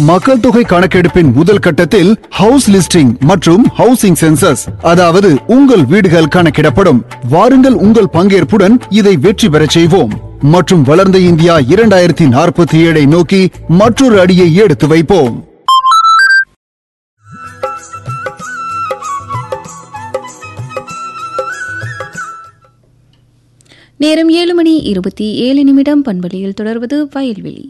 மக்கள் தொகை கணக்கெடுப்பின் முதல் கட்டத்தில் ஹவுஸ் லிஸ்டிங் மற்றும் ஹவுசிங் சென்சஸ் அதாவது உங்கள் வீடுகள் கணக்கிடப்படும் வாருங்கள் உங்கள் பங்கேற்புடன் இதை வெற்றி பெறச் செய்வோம் மற்றும் வளர்ந்த இந்தியா இரண்டாயிரத்தி நாற்பத்தி ஏழை நோக்கி மற்றொரு அடியை எடுத்து வைப்போம் நேரம் ஏழு மணி இருபத்தி ஏழு நிமிடம் பண்பலியில் தொடர்வது வயல்வெளி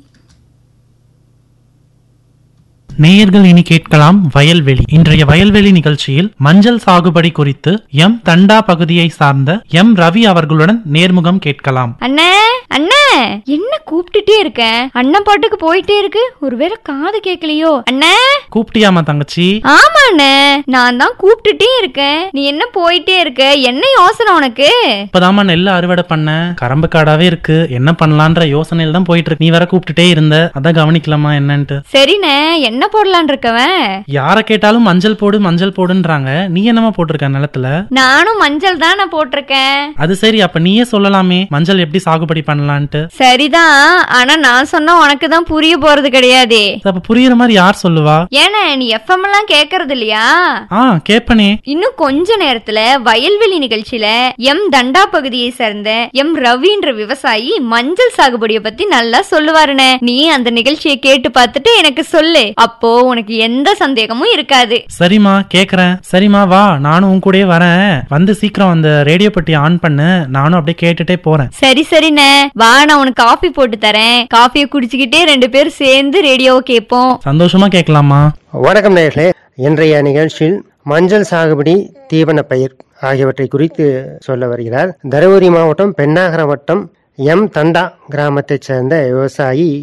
நேயர்கள் இனி கேட்கலாம் வயல்வெளி இன்றைய வயல்வெளி நிகழ்ச்சியில் மஞ்சள் சாகுபடி குறித்து எம் தண்டா பகுதியை சார்ந்த எம் ரவி அவர்களுடன் நேர்முகம் கேட்கலாம் அண்ணே அண்ணே என்ன கூப்பிட்டுட்டே இருக்க அண்ணன் பாட்டுக்கு போயிட்டே இருக்கு ஒருவேளை காது கேட்கலையோ அண்ணே கூப்பிட்டியாமா தங்கச்சி ஆமா அண்ணே நான் தான் கூப்பிட்டுட்டே இருக்கேன் நீ என்ன போயிட்டே இருக்க என்ன யோசனை உனக்கு இப்பதாம்மா நெல் அறுவடை பண்ண கரம்பு காடாவே இருக்கு என்ன பண்ணலான்ற யோசனையில தான் போயிட்டு இருக்கு நீ வேற கூப்பிட்டுட்டே இருந்த அதான் கவனிக்கலாமா என்னன்ட்டு சரிண்ணே என்ன போடலான் இருக்கவன் யார கேட்டாலும் மஞ்சள் போடு மஞ்சள் போடுன்றாங்க நீ என்னமா போட்டிருக்க நிலத்துல நானும் மஞ்சள் தான் நான் போட்டிருக்கேன் அது சரி அப்ப நீயே சொல்லலாமே மஞ்சள் எப்படி சாகுபடி பண்ணலான்ட்டு சரிதான் ஆனா நான் சொன்னா உனக்கு தான் புரிய போறது கிடையாதே அப்ப புரியுற மாதிரி யார் சொல்லுவா ஏண்ணே நீ எஃப்எம் எல்லாம் கேக்குறது இல்லையா ஆ கேப்பனே இன்னும் கொஞ்ச நேரத்துல வயல்வெளி நிகழ்ச்சியில எம் தண்டா பகுதியை சேர்ந்த எம் ரவின்ற விவசாயி மஞ்சள் சாகுபடிய பத்தி நல்லா சொல்லுவாருனே நீ அந்த நிகழ்ச்சியை கேட்டு பார்த்துட்டு எனக்கு சொல்லு அப்போ உனக்கு எந்த சந்தேகமும் இருக்காது சரிம்மா கேக்குறேன் சரிம்மா வா நானும் உன் கூடயே வரேன் வந்து சீக்கிரம் அந்த ரேடியோ பெட்டி ஆன் பண்ணு நானும் அப்படியே கேட்டுட்டே போறேன் சரி சரிண்ணே வா நான் உனக்கு காஃபி போட்டு தரேன் காஃபியை குடிச்சுக்கிட்டே ரெண்டு பேரும் சேர்ந்து ரேடியோவை கேட்போம் சந்தோஷமா கேட்கலாமா வணக்கம் நேர்களே இன்றைய நிகழ்ச்சியில் மஞ்சள் சாகுபடி தீவன பயிர் ஆகியவற்றை குறித்து சொல்ல வருகிறார் தருமபுரி மாவட்டம் பெண்ணாகரம் வட்டம் எம் தண்டா கிராமத்தைச் சேர்ந்த விவசாயி